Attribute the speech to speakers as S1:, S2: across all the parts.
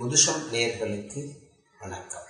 S1: முதுசம் நேர்களுக்கு வணக்கம்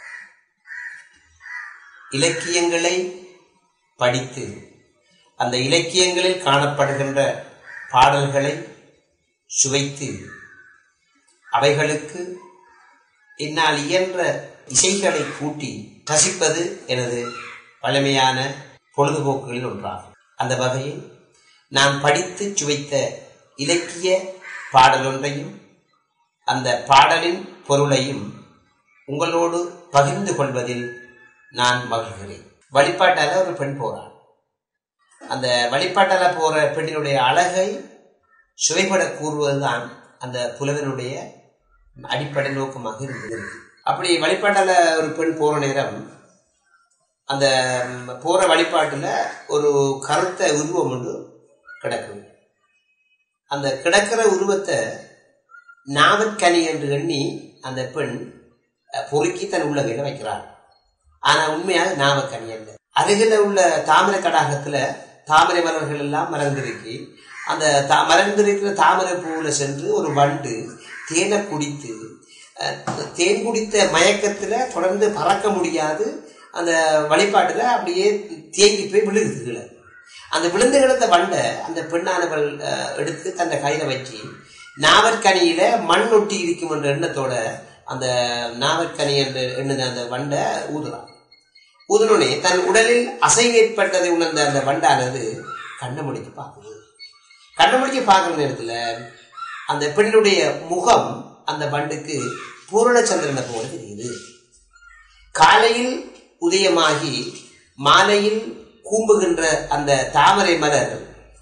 S1: இலக்கியங்களை படித்து அந்த இலக்கியங்களில் காணப்படுகின்ற பாடல்களை சுவைத்து அவைகளுக்கு என்னால் இயன்ற இசைகளை கூட்டி ரசிப்பது எனது பழமையான பொழுதுபோக்குகளில் ஒன்றாகும் அந்த வகையில் நான் படித்து சுவைத்த இலக்கிய பாடலொன்றையும் அந்த பாடலின் பொருளையும் உங்களோடு பகிர்ந்து கொள்வதில் நான் மகிழ்கிறேன் வழிபாட்டால ஒரு பெண் போறாள் அந்த வழிபாட்டால போற பெண்ணினுடைய அழகை சுவைபட கூறுவதுதான் அந்த புலவனுடைய அடிப்படை நோக்கமாக இருந்தது அப்படி வழிபாட்டால ஒரு பெண் போற நேரம் அந்த போற வழிபாட்டுல ஒரு கருத்த உருவம் ஒன்று கிடக்கும் அந்த கிடக்கிற உருவத்தை நாவற்கனி என்று எண்ணி அந்த பெண் பொறுக்கி தன் உள்ளகையில வைக்கிறாள் ஆனா உண்மையாக நாவக்கனி அல்ல அருகில உள்ள தாமரை கடாகத்துல தாமரை மலர்கள் எல்லாம் மலர்ந்திருக்கி அந்த தா மலர்ந்திருக்கிற தாமரை பூவில் சென்று ஒரு வண்டு தேனை குடித்து தேன் குடித்த மயக்கத்துல தொடர்ந்து பறக்க முடியாது அந்த வழிபாட்டுல அப்படியே தேங்கி போய் விழுகுதுகளை அந்த விழுந்து கிடந்த வண்டை அந்த பெண்ணானவள் எடுத்து தன்னை கையில வச்சு நாவற்கனியில மண் ஒட்டி இருக்கும் என்ற எண்ணத்தோட அந்த நாவற்கனி என்று எண்ணுத அந்த வண்டை ஊதுறான் ஊதுனோடனே தன் உடலில் அசை ஏற்பட்டதை உணர்ந்த அந்த வண்டானது கண்ணை முடிச்சு பார்க்குது கண்ணை முடிச்சு பார்க்குற நேரத்துல அந்த பெண்ணுடைய முகம் அந்த வண்டுக்கு பூரணச்சந்திரனை போல தெரியுது காலையில் உதயமாகி மாலையில் கூம்புகின்ற அந்த தாமரை மலர்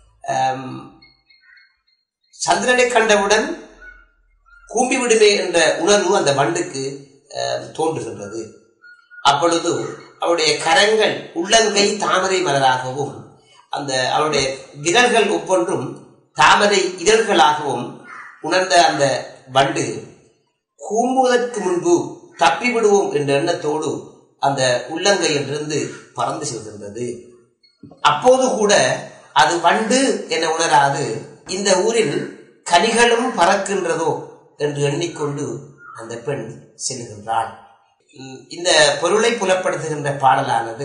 S1: சந்திரனை கண்டவுடன் கூம்பி விடுமே என்ற உணர்வு அந்த வண்டுக்கு தோன்றுகின்றது அப்பொழுது அவருடைய கரங்கள் உள்ளங்கை தாமரை மலராகவும் அந்த அவருடைய விரல்கள் ஒவ்வொன்றும் தாமரை இதழ்களாகவும் உணர்ந்த அந்த வண்டு கூம்புவதற்கு முன்பு தப்பி விடுவோம் என்ற எண்ணத்தோடு அந்த உள்ளங்கையிலிருந்து பறந்து செல்கின்றது அப்போது கூட அது வண்டு என உணராது இந்த ஊரில் கனிகளும் பறக்கின்றதோ என்று எண்ணிக்கொண்டு அந்த பெண் செல்கின்றாள் இந்த பொருளை புலப்படுத்துகின்ற பாடலானது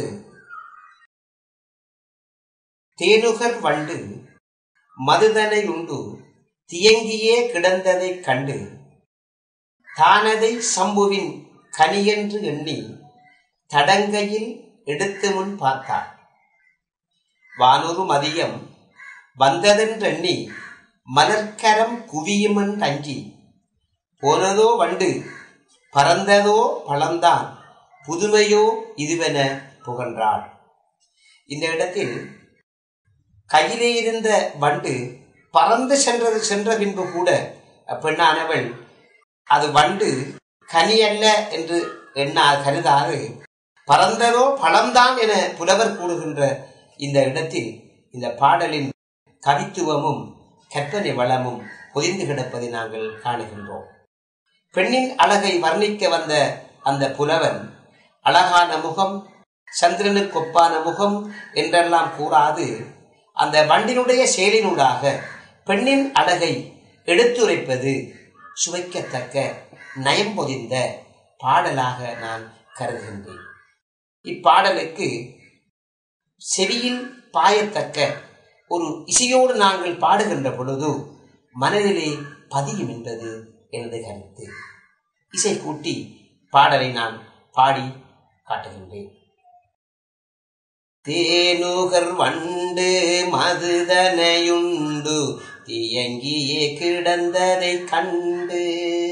S1: தேனுகர் வண்டு மதுதனை உண்டு தியங்கியே கிடந்ததை கண்டு தானதை சம்புவின் கனியென்று எண்ணி தடங்கையில் எடுத்து முன் பார்த்தாள் வானொரு மதியம் வந்ததென்றெண்ணி மலர்க்கரம் குவியுமன் அஞ்சி போனதோ வண்டு பறந்ததோ பழந்தான் புதுமையோ இதுவென புகன்றாள் இந்த இடத்தில் கையிலே இருந்த வண்டு பறந்து சென்றது சென்ற பின்பு கூட பெண்ணானவள் அது வண்டு கனி அல்ல என்று எண்ணா கருதாது பறந்ததோ பழம்தான் என புலவர் கூடுகின்ற இந்த இடத்தில் இந்த பாடலின் கவித்துவமும் கற்பனை வளமும் பொதிந்து கிடப்பதை நாங்கள் காணுகின்றோம் பெண்ணின் அழகை வர்ணிக்க வந்த அந்த புலவன் அழகான முகம் சந்திரனுக்கு ஒப்பான முகம் என்றெல்லாம் கூறாது அந்த வண்டினுடைய செயலினூடாக பெண்ணின் அழகை எடுத்துரைப்பது சுவைக்கத்தக்க நயம் பொதிந்த பாடலாக நான் கருதுகின்றேன் இப்பாடலுக்கு செவியில் பாயத்தக்க ஒரு இசையோடு நாங்கள் பாடுகின்ற பொழுது மனதிலே பதியும் என்பது எனது கருத்து இசை கூட்டி பாடலை நான் பாடி காட்டுகின்றேன் தேனுகர் வண்டு மதுதனையுண்டு தியங்கியே கிடந்ததை கண்டு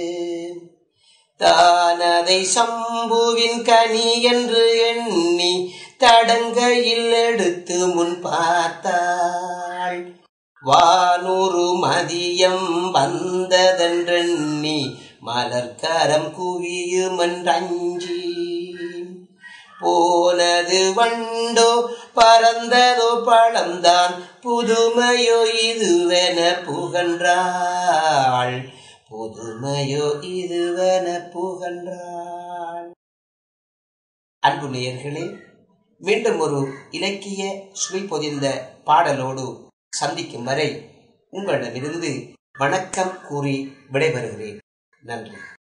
S1: தானதை சம்புவின் கனி என்று எண்ணி தடங்கையில் எடுத்து முன் பார்த்தாள் வானூறு மதியம் வந்ததென்றெண்ணி மலர்கரம் குவியுமென்றஞ்சி போனது வண்டோ பறந்ததோ பழம்தான் புதுமையோ இதுவென புகன்றாள் புதுமையோ இதுவென புகன்றாள் அன்பு நேயர்களே மீண்டும் ஒரு இலக்கிய சுவை பொதிந்த பாடலோடு சந்திக்கும் வரை உங்களிடமிருந்து வணக்கம் கூறி விடைபெறுகிறேன் நன்றி